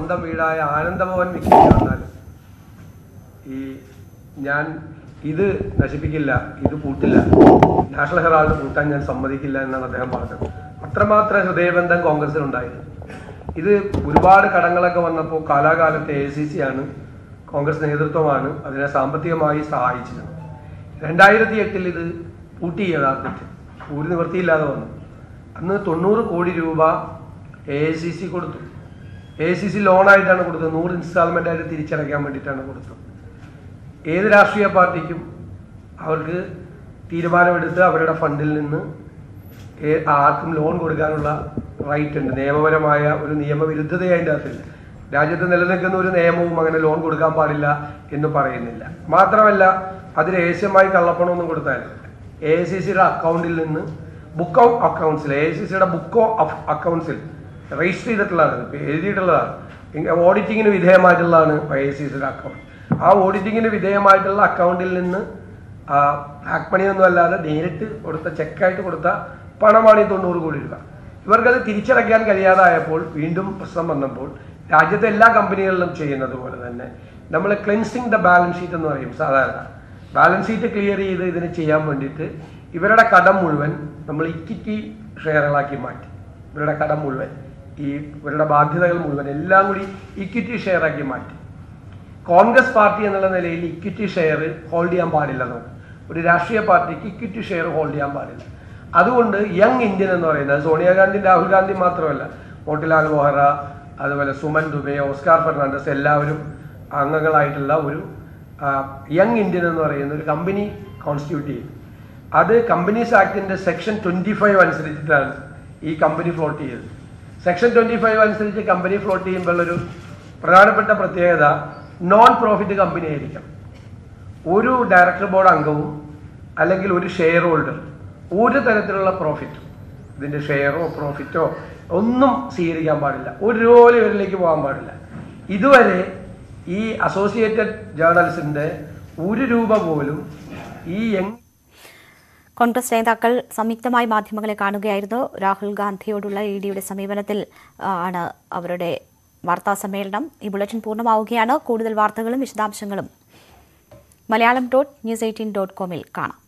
സ്വന്തം വീടായ ആനന്ദഭവൻ വിൽക്കേണ്ടി വന്നാലും ഈ ഞാൻ ഇത് നശിപ്പിക്കില്ല ഇത് പൂട്ടില്ല നാഷണൽ ഹെറാൾഡ് പൂട്ടാൻ ഞാൻ സമ്മതിക്കില്ല എന്നാണ് അദ്ദേഹം പറഞ്ഞത് അത്രമാത്രം ഹൃദയബന്ധം കോൺഗ്രസിനുണ്ടായിരുന്നു ഇത് ഒരുപാട് കടങ്ങളൊക്കെ വന്നപ്പോൾ കാലാകാലത്തെ എ സി സി ആണ് കോൺഗ്രസ് നേതൃത്വമാണ് അതിനെ സാമ്പത്തികമായി സഹായിച്ചത് രണ്ടായിരത്തി എട്ടിൽ ഇത് പൂട്ടി യഥാർത്ഥത്തിൽ ഒരു നിവൃത്തിയില്ലാതെ വന്നു അന്ന് തൊണ്ണൂറ് കോടി രൂപ എ സി സി കൊടുത്തു എ സി സി ലോണായിട്ടാണ് കൊടുത്തത് നൂറ് ഇൻസ്റ്റാൾമെൻ്റ് ആയിട്ട് തിരിച്ചടയ്ക്കാൻ വേണ്ടിയിട്ടാണ് കൊടുത്തത് ഏത് രാഷ്ട്രീയ പാർട്ടിക്കും അവർക്ക് തീരുമാനമെടുത്ത് അവരുടെ ഫണ്ടിൽ നിന്ന് ഏ- ആർക്കും ലോൺ കൊടുക്കാനുള്ള റൈറ്റ് ഉണ്ട് നിയമപരമായ ഒരു നിയമവിരുദ്ധത അതിൻ്റെ അകത്തില്ല രാജ്യത്ത് നിലനിൽക്കുന്ന ഒരു നിയമവും അങ്ങനെ ലോൺ കൊടുക്കാൻ പാടില്ല എന്ന് പറയുന്നില്ല മാത്രമല്ല അത് രഹസ്യമായി കള്ളപ്പണമൊന്നും കൊടുത്താൽ എ സി സിയുടെ അക്കൗണ്ടിൽ നിന്ന് ബുക്ക് ഓഫ് അക്കൗണ്ട്സിൽ എ സി സിയുടെ ബുക്ക് ഓഫ് അക്കൗണ്ട്സിൽ രജിസ്റ്റർ ചെയ്തിട്ടുള്ളതാണ് ഇപ്പൊ എഴുതിയിട്ടുള്ളതാണ് ഓഡിറ്റിങ്ങിന് വിധേയമായിട്ടുള്ളതാണ് എ സി സിയുടെ അക്കൗണ്ട് ആ ഓഡിറ്റിങ്ങിന് വിധേയമായിട്ടുള്ള അക്കൗണ്ടിൽ നിന്ന് ആ ബ്ലാക്ക് മണിയൊന്നും അല്ലാതെ നേരിട്ട് കൊടുത്ത ചെക്കായിട്ട് കൊടുത്ത പണമാണ് ഈ തൊണ്ണൂറ് കോടി രൂപ ഇവർക്കത് തിരിച്ചടയ്ക്കാൻ കഴിയാതായപ്പോൾ വീണ്ടും പ്രശ്നം വന്നപ്പോൾ രാജ്യത്തെ എല്ലാ കമ്പനികളിലും ചെയ്യുന്നത് പോലെ തന്നെ നമ്മൾ ക്ലെൻസിങ് ദ ബാലൻസ് ഷീറ്റ് എന്ന് പറയും സാധാരണ ബാലൻസ് ഷീറ്റ് ക്ലിയർ ചെയ്ത് ഇതിന് ചെയ്യാൻ വേണ്ടിയിട്ട് ഇവരുടെ കടം മുഴുവൻ നമ്മൾ ഇക്വിറ്റി ഷെയറുകളാക്കി മാറ്റി ഇവരുടെ കടം മുഴുവൻ ഈ ഇവരുടെ ബാധ്യതകൾ മുഴുവൻ എല്ലാം കൂടി ഇക്വിറ്റി ഷെയറാക്കി മാറ്റി കോൺഗ്രസ് പാർട്ടി എന്നുള്ള നിലയിൽ ഇക്വിറ്റി ഷെയർ ഹോൾഡ് ചെയ്യാൻ പാടില്ല നമുക്ക് ഒരു രാഷ്ട്രീയ പാർട്ടിക്ക് ഇക്വിറ്റി ഷെയർ ഹോൾഡ് ചെയ്യാൻ പാടില്ല അതുകൊണ്ട് യങ് ഇന്ത്യൻ എന്ന് പറയുന്നത് സോണിയാഗാന്ധി രാഹുൽ ഗാന്ധി മാത്രമല്ല മോട്ടിലാൽ വോഹറ അതുപോലെ സുമൻ ദുബെ ഓസ്കാർ ഫെർണാണ്ടസ് എല്ലാവരും അംഗങ്ങളായിട്ടുള്ള ഒരു യങ് ഇന്ത്യൻ എന്ന് പറയുന്ന ഒരു കമ്പനി കോൺസ്റ്റിറ്റ്യൂട്ട് ചെയ്തു അത് കമ്പനീസ് ആക്ടിന്റെ സെക്ഷൻ ട്വന്റി ഫൈവ് അനുസരിച്ചിട്ടാണ് ഈ കമ്പനി ഫ്ലോട്ട് ചെയ്തത് സെക്ഷൻ ട്വന്റി ഫൈവ് അനുസരിച്ച് കമ്പനി ഫ്ലോട്ട് ചെയ്യുമ്പോൾ ഒരു പ്രധാനപ്പെട്ട പ്രത്യേകത നോൺ പ്രോഫിറ്റ് കമ്പനി ആയിരിക്കണം ഒരു ഡയറക്ടർ ബോർഡ് അംഗവും അല്ലെങ്കിൽ ഒരു ഷെയർ ഹോൾഡർ ഒരു തരത്തിലുള്ള പ്രോഫിറ്റ് ഇതിന്റെ ഷെയറോ പ്രോഫിറ്റോ ഒന്നും സ്വീകരിക്കാൻ പാടില്ല ഒരു രൂപ പോലും ഇവരിലേക്ക് പോകാൻ പാടില്ല ഇതുവരെ ഈ അസോസിയേറ്റഡ് ജേർണൽസിന്റെ ഒരു രൂപ പോലും ഈ യങ് കോൺഗ്രസ് നേതാക്കൾ സംയുക്തമായി മാധ്യമങ്ങളെ കാണുകയായിരുന്നു രാഹുൽ ഗാന്ധിയോടുള്ള ഇ ഡിയുടെ സമീപനത്തിൽ ആ, ആണ് അവരുടെ വാർത്താ സമ്മേളനം ഈ ബുള്ളറ്റിൻ പൂർണ്ണമാവുകയാണ് കൂടുതൽ വാർത്തകളും വിശദാംശങ്ങളും Malayalam dot news eighteen dot കോമിൽ കാണാം